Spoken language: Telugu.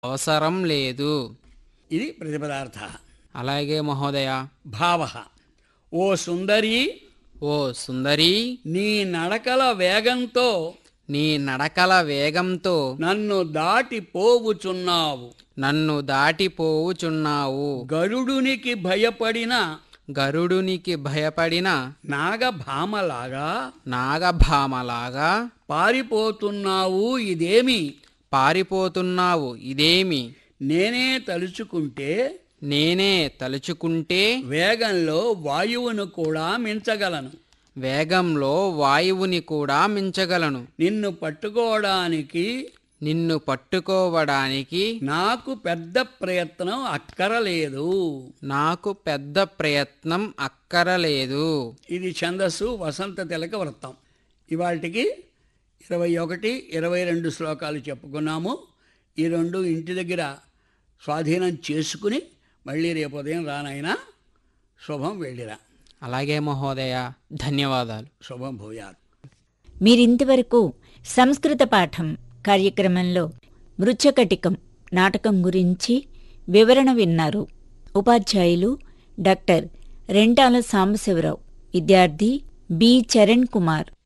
అవసరం లేదు ఇది ప్రతిపదార్థ అలాగే మహోదయ భావ ఓ సుందరి ఓ సుందరి నీ నడకల వేగంతో నీ నడకల వేగంతో నన్ను దాటి పోవుచున్నావు నన్ను దాటిపోవుచున్నావు గరుడునికి భయపడిన గరుడునికి భయపడిన నాగభామలాగా నాగభామలాగా పారిపోతున్నావు ఇదేమి పారిపోతున్నావు ఇదేమి నేనే తలుచుకుంటే నేనే తలుచుకుంటే వేగంలో వాయువును కూడా మించగలను వేగంలో వాయువుని కూడా మించగలను నిన్ను పట్టుకోవడానికి నిన్ను పట్టుకోవడానికి నాకు పెద్ద ప్రయత్నం అక్కరలేదు నాకు పెద్ద ప్రయత్నం అక్కరలేదు ఇది ఛందస్సు వసంత తిలక వృత్తం ఇవాటికి ఇరవై ఒకటి ఇరవై రెండు శ్లోకాలు చెప్పుకున్నాము ఈ రెండు ఇంటి దగ్గర స్వాధీనం చేసుకుని మళ్ళీ రేపు ఉదయం రానైనా శుభం వెళ్ళిరా అలాగే మహోదయ ధన్యవాదాలు శుభం భూయాత్ మీరింతవరకు సంస్కృత పాఠం కార్యక్రమంలో మృచ్చకటికం నాటకం గురించి వివరణ విన్నారు ఉపాధ్యాయులు డాక్టర్ రెంటాల సాంబశివరావు విద్యార్థి బి చరణ్ కుమార్